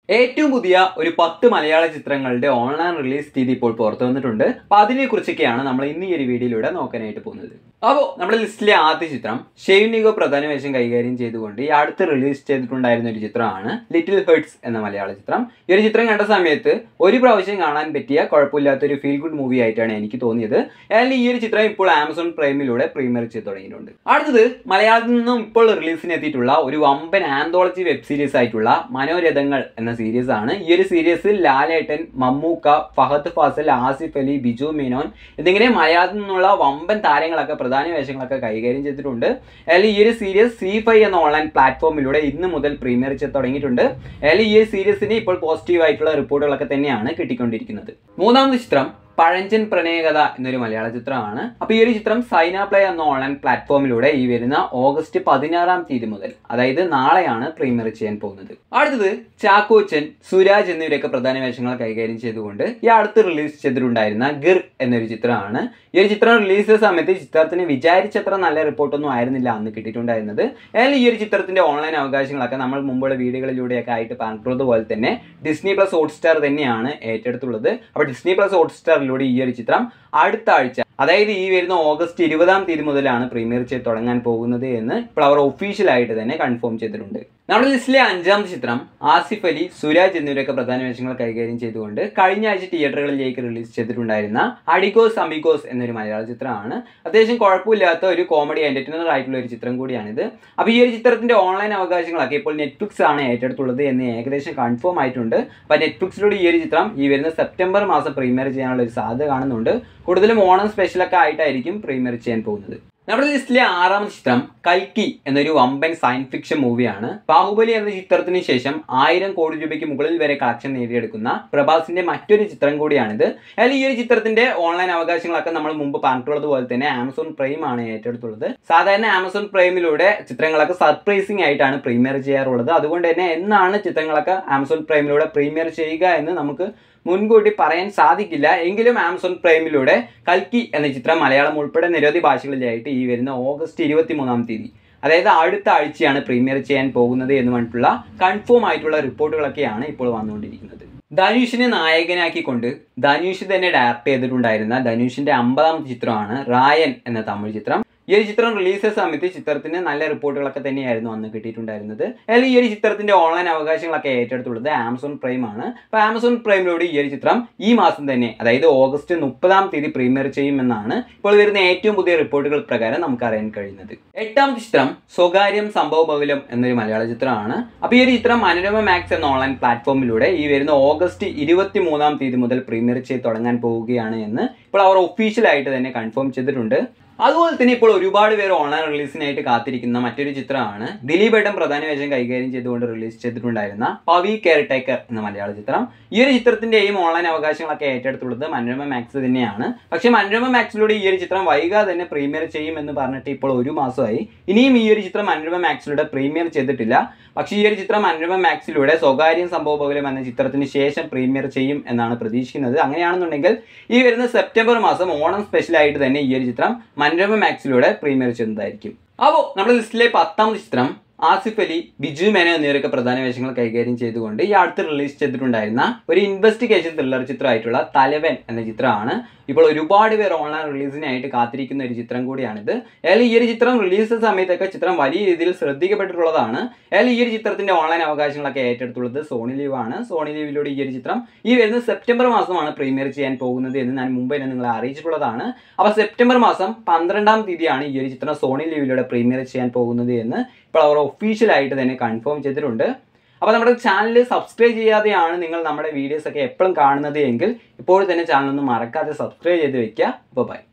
ഏറ്റവും പുതിയ ഒരു പത്ത് മലയാള ചിത്രങ്ങളുടെ ഓൺലൈൻ റിലീസ് തീയതി ഇപ്പോൾ പുറത്തു വന്നിട്ടുണ്ട് അപ്പൊ അതിനെ കുറിച്ചൊക്കെയാണ് നമ്മൾ ഇന്ന് ഈ ഒരു വീഡിയോയിലൂടെ നോക്കാനായിട്ട് പോകുന്നത് അപ്പോൾ നമ്മുടെ ലിസ്റ്റിലെ ആദ്യ ചിത്രം ഷെയ്നിഗോ പ്രധാന വേഷം കൈകാര്യം ചെയ്തുകൊണ്ട് ഈ അടുത്ത് റിലീസ് ചെയ്തിട്ടുണ്ടായിരുന്ന ഒരു ചിത്രമാണ് ലിറ്റിൽ ഹേർട്സ് എന്ന മലയാള ചിത്രം ഈ ഒരു ചിത്രം കണ്ട സമയത്ത് ഒരു പ്രാവശ്യം കാണാൻ പറ്റിയ കുഴപ്പമില്ലാത്ത ഒരു ഫീൽ ഗുഡ് മൂവി ആയിട്ടാണ് എനിക്ക് തോന്നിയത് എന്നാൽ ഈ ഒരു ചിത്രം ഇപ്പോൾ ആമസോൺ പ്രൈമിലൂടെ പ്രീമിയർ ചെയ്ത് തുടങ്ങിയിട്ടുണ്ട് അടുത്തത് മലയാളത്തിൽ നിന്നും ഇപ്പോൾ റിലീസിന് എത്തിയിട്ടുള്ള ഒരു വമ്പൻ ആന്തോളജി വെബ് സീരീസ് ആയിട്ടുള്ള മനോരഥങ്ങൾ എന്ന സീരീസ് ആണ് ഈ ഒരു സീരീസിൽ ലാലേട്ടൻ മമ്മൂക്ക ഫഹദ് ഫാസൽ ആസിഫ് അലി ബിജു മേനോൻ എന്നിങ്ങനെ മലയാളത്തിൽ നിന്നുള്ള വമ്പൻ താരങ്ങളൊക്കെ പ്രധാന വേഷങ്ങളൊക്കെ കൈകാര്യം ചെയ്തിട്ടുണ്ട് അതിൽ ഈ ഒരു സീരീസ് സി ഫൈവ് എന്ന ഓൺലൈൻ പ്ലാറ്റ്ഫോമിലൂടെ ഇന്ന് മുതൽ പ്രീമിയർ ചെയ്ത് തുടങ്ങിയിട്ടുണ്ട് അതിൽ ഈ ഒരു സീരീസിന് ഇപ്പോൾ പോസിറ്റീവ് ആയിട്ടുള്ള റിപ്പോർട്ടുകളൊക്കെ തന്നെയാണ് കിട്ടിക്കൊണ്ടിരിക്കുന്നത് മൂന്നാമത്തെ ചിത്രം പഴഞ്ചൻ പ്രണയകഥ എന്നൊരു മലയാള ചിത്രമാണ് അപ്പൊ ഈ ഒരു ചിത്രം സൈന പ്ലേ എന്ന ഓൺലൈൻ പ്ലാറ്റ്ഫോമിലൂടെ ഈ വരുന്ന ഓഗസ്റ്റ് പതിനാറാം തീയതി മുതൽ അതായത് നാളെയാണ് പ്രീമിയർ ചെയ്യാൻ പോകുന്നത് അടുത്തത് ചാക്കോച്ചൻ സുരാജ് എന്നിവരൊക്കെ പ്രധാന വേഷങ്ങൾ കൈകാര്യം ചെയ്തുകൊണ്ട് ഈ അടുത്ത് റിലീസ് ചെയ്തിട്ടുണ്ടായിരുന്ന ഗിർ എന്നൊരു ചിത്രമാണ് ഈ ഒരു ചിത്രം റിലീസ് ചെയ്ത സമയത്ത് ഈ ചിത്രത്തിന് വിചാരിച്ചത്ര നല്ല റിപ്പോർട്ടൊന്നും ആയിരുന്നില്ല അന്ന് കിട്ടിയിട്ടുണ്ടായിരുന്നത് എന്നാൽ ഈ ഒരു ചിത്രത്തിന്റെ ഓൺലൈൻ അവകാശങ്ങളൊക്കെ നമ്മൾ മുമ്പുള്ള വീഡിയോകളിലൂടെയൊക്കെ ആയിട്ട് പറഞ്ഞത് പോലെ തന്നെ ഡിസ്നി പ്ലസ് ഹോട്ട്സ്റ്റാർ തന്നെയാണ് ഏറ്റെടുത്തുള്ളത് അപ്പോൾ ഡിസ്നി പ്ലസ് ഹോട്ട്സ്റ്റാറിലൂടെ ഈ ഒരു ചിത്രം അടുത്ത ആഴ്ച അതായത് ഈ വരുന്ന ഓഗസ്റ്റ് ഇരുപതാം തീയതി മുതലാണ് പ്രീമിയർ ചെയ്ത് തുടങ്ങാൻ പോകുന്നത് എന്ന് ഇപ്പോൾ അവർ ഒഫീഷ്യലായിട്ട് തന്നെ കൺഫേം ചെയ്തിട്ടുണ്ട് നമ്മുടെ ലിസ്റ്റിലെ അഞ്ചാമത്തെ ചിത്രം ആസിഫ് അലി സുരാജ് എന്നിവരൊക്കെ പ്രധാന വേഷങ്ങൾ കൈകാര്യം ചെയ്തുകൊണ്ട് കഴിഞ്ഞ ആഴ്ച തിയേറ്ററുകളിലേക്ക് റിലീസ് ചെയ്തിട്ടുണ്ടായിരുന്ന അഡിഗോസ് അമിഗോസ് എന്നൊരു മലയാള ചിത്രമാണ് അത്യാവശ്യം കുഴപ്പമില്ലാത്ത ഒരു കോമഡി എന്റർടൈനർ ആയിട്ടുള്ള ഒരു ചിത്രം കൂടിയാണിത് അപ്പോൾ ഈ ഒരു ചിത്രത്തിന്റെ ഓൺലൈൻ അവകാശങ്ങളൊക്കെ ഇപ്പോൾ നെറ്റ്ഫ്ലിക്സ് ആണ് ഏറ്റെടുത്തുള്ളത് എന്ന് ഏകദേശം കൺഫേം ആയിട്ടുണ്ട് അപ്പോൾ നെറ്റ്ഫ്ലിക്സിലൂടെ ഈ ഒരു ചിത്രം ഈ വരുന്ന സെപ്റ്റംബർ മാസം പ്രീമിയർ ചെയ്യാനുള്ള ഒരു സാധ്യത കാണുന്നുണ്ട് കൂടുതലും ഓണം സ്പെഷ്യലൊക്കെ ആയിട്ടായിരിക്കും പ്രീമിയർ ചെയ്യാൻ പോകുന്നത് നമ്മുടെ ലിസ്റ്റിലെ ആറാമത്തെ ചിത്രം കൽക്കി എന്നൊരു വമ്പൻ സയൻസ് ഫിക്ഷൻ മൂവിയാണ് ബാഹുബലി എന്ന ചിത്രത്തിന് ശേഷം ആയിരം കോടി രൂപയ്ക്ക് മുകളിൽ വരെ കളക്ഷൻ നേടിയെടുക്കുന്ന പ്രഭാസിന്റെ മറ്റൊരു ചിത്രം കൂടിയാണിത് അതിൽ ഈ ഒരു ചിത്രത്തിന്റെ ഓൺലൈൻ അവകാശങ്ങളൊക്കെ നമ്മൾ മുമ്പ് പറഞ്ഞിട്ടുള്ളത് പോലെ തന്നെ ആമസോൺ പ്രൈം ആണ് ഏറ്റെടുത്തുള്ളത് സാധാരണ ആമസോൺ പ്രൈമിലൂടെ ചിത്രങ്ങളൊക്കെ സർപ്രൈസിംഗ് ആയിട്ടാണ് പ്രീമിയർ ചെയ്യാറുള്ളത് അതുകൊണ്ട് തന്നെ എന്നാണ് ചിത്രങ്ങളൊക്കെ ആമസോൺ പ്രൈമിലൂടെ പ്രീമിയർ ചെയ്യുക എന്ന് നമുക്ക് മുൻകൂട്ടി പറയാൻ സാധിക്കില്ല എങ്കിലും ആമസോൺ പ്രൈമിലൂടെ കൽക്കി എന്ന ചിത്രം മലയാളം ഉൾപ്പെടെ നിരവധി ഭാഷകളിലായിട്ട് ഈ വരുന്ന ഓഗസ്റ്റ് ഇരുപത്തി മൂന്നാം തീയതി അതായത് അടുത്ത ആഴ്ചയാണ് പ്രീമിയർ ചെയ്യാൻ പോകുന്നത് എന്ന് പറഞ്ഞിട്ടുള്ള കൺഫേം ആയിട്ടുള്ള റിപ്പോർട്ടുകളൊക്കെയാണ് ഇപ്പോൾ വന്നുകൊണ്ടിരിക്കുന്നത് ധനുഷിനെ നായകനാക്കിക്കൊണ്ട് ധനുഷ് തന്നെ ഡയറക്ട് ചെയ്തിട്ടുണ്ടായിരുന്ന ധനുഷിന്റെ അമ്പതാമത്തെ ചിത്രമാണ് റായൻ എന്ന തമിഴ് ചിത്രം ഈ ഒരു ചിത്രം റിലീസ് ചെയ്ത സമയത്ത് ചിത്രത്തിന് നല്ല റിപ്പോർട്ടുകളൊക്കെ തന്നെയായിരുന്നു അന്ന് കിട്ടിയിട്ടുണ്ടായിരുന്നത് അതിൽ ഈ ഒരു ചിത്രത്തിന്റെ ഓൺലൈൻ അവകാശങ്ങളൊക്കെ ഏറ്റെടുത്തുള്ളത് ആമസോൺ പ്രൈം ആണ് അപ്പോൾ ആമസോൺ പ്രൈമിലൂടെ ഈ ഒരു ചിത്രം ഈ മാസം തന്നെ അതായത് ഓഗസ്റ്റ് മുപ്പതാം തീയതി പ്രീമിയർ ചെയ്യുമെന്നാണ് ഇപ്പോൾ വരുന്ന ഏറ്റവും പുതിയ റിപ്പോർട്ടുകൾ പ്രകാരം നമുക്ക് അറിയാൻ കഴിയുന്നത് എട്ടാമത്തെ ചിത്രം സ്വകാര്യം സംഭവ ബഹുലം എന്നൊരു മലയാള ചിത്രമാണ് അപ്പോൾ ഈ ഒരു ചിത്രം മനോരമ മാക്സ് എന്ന ഓൺലൈൻ പ്ലാറ്റ്ഫോമിലൂടെ ഈ വരുന്ന ഓഗസ്റ്റ് ഇരുപത്തി മൂന്നാം തീയതി മുതൽ പ്രീമിയർ ചെയ്ത് തുടങ്ങാൻ പോവുകയാണ് എന്ന് ഇപ്പോൾ അവർ ഒഫീഷ്യലായിട്ട് തന്നെ കൺഫേം ചെയ്തിട്ടുണ്ട് അതുപോലെ തന്നെ ഇപ്പോൾ ഒരുപാട് പേര് ഓൺലൈൻ റിലീസിനായിട്ട് കാത്തിരിക്കുന്ന മറ്റൊരു ചിത്രമാണ് ദിലീപ് ഏട്ടൻ പ്രധാന വേഷം കൈകാര്യം ചെയ്തുകൊണ്ട് റിലീസ് ചെയ്തിട്ടുണ്ടായിരുന്ന പവി കെയർ ടേക്കർ എന്ന മലയാള ചിത്രം ഈ ഒരു ചിത്രത്തിന്റെയും ഓൺലൈൻ അവകാശങ്ങളൊക്കെ ഏറ്റെടുത്തുള്ളത് മനോരമ മാക്സ് തന്നെയാണ് പക്ഷേ മനോരമ മാക്സിലൂടെ ഈ ഒരു ചിത്രം വൈകാതെ തന്നെ പ്രീമിയർ ചെയ്യുമെന്ന് പറഞ്ഞിട്ട് ഇപ്പോൾ ഒരു മാസമായി ഇനിയും ഈ ഒരു ചിത്രം മനോരമ മാക്സിലൂടെ പ്രീമിയർ ചെയ്തിട്ടില്ല പക്ഷേ ഈ ഒരു ചിത്രം മനോരമ മാക്സിലൂടെ സ്വകാര്യം സംഭവ ബഹുലം എന്ന ചിത്രത്തിന് ശേഷം പ്രീമിയർ ചെയ്യും എന്നാണ് പ്രതീക്ഷിക്കുന്നത് അങ്ങനെയാണെന്നുണ്ടെങ്കിൽ ഈ വരുന്ന സെപ്റ്റംബർ മാസം ഓണം സ്പെഷ്യലായിട്ട് തന്നെ ഈ ഒരു ചിത്രം മനോരമ മാക്സിലൂടെ പ്രീമിയർ ചെയ്യുന്നതായിരിക്കും അപ്പോൾ നമ്മുടെ ലിസ്റ്റിലെ പത്താമത് ചിത്രം ആസിഫ് അലി ബിജു മേനോ എന്നിവരൊക്കെ പ്രധാന വേഷങ്ങൾ കൈകാര്യം ചെയ്തുകൊണ്ട് ഈ അടുത്ത് റിലീസ് ചെയ്തിട്ടുണ്ടായിരുന്ന ഒരു ഇൻവെസ്റ്റിഗേഷൻ ത്രില്ലർ ചിത്രമായിട്ടുള്ള തലവൻ എന്ന ചിത്രമാണ് ഇപ്പോൾ ഒരുപാട് പേർ ഓൺലൈൻ റിലീസിനായിട്ട് കാത്തിരിക്കുന്ന ഒരു ചിത്രം കൂടിയാണിത് അയാൾ ഈ ഒരു ചിത്രം റിലീസ് സമയത്തൊക്കെ ചിത്രം വലിയ രീതിയിൽ ശ്രദ്ധിക്കപ്പെട്ടിട്ടുള്ളതാണ് അയാൾ ഈ ഒരു ചിത്രത്തിന്റെ ഓൺലൈൻ അവകാശങ്ങളൊക്കെ ഏറ്റെടുത്തുള്ളത് സോണി ലീവ് ആണ് സോണി ലീവിലൂടെ ഈ ഒരു ചിത്രം ഈ വരുന്ന സെപ്റ്റംബർ മാസമാണ് പ്രീമിയർ ചെയ്യാൻ പോകുന്നത് എന്ന് ഞാൻ മുമ്പ് തന്നെ നിങ്ങളെ അറിയിച്ചിട്ടുള്ളതാണ് അപ്പോൾ സെപ്റ്റംബർ മാസം പന്ത്രണ്ടാം തീയതിയാണ് ഈ ഒരു ചിത്രം സോണി ലീവിലൂടെ പ്രീമിയർ ചെയ്യാൻ പോകുന്നത് എന്ന് ഇപ്പോൾ അവർ ഒഫീഷ്യലായിട്ട് തന്നെ കൺഫേം ചെയ്തിട്ടുണ്ട് അപ്പോൾ നമ്മുടെ ചാനൽ സബ്സ്ക്രൈബ് ചെയ്യാതെയാണ് നിങ്ങൾ നമ്മുടെ വീഡിയോസ് ഒക്കെ എപ്പോഴും കാണുന്നത് എങ്കിൽ ഇപ്പോൾ തന്നെ ചാനൽ ഒന്ന് മറക്കാതെ സബ്സ്ക്രൈബ് ചെയ്ത് വെക്കുക അപ്പോൾ ബൈ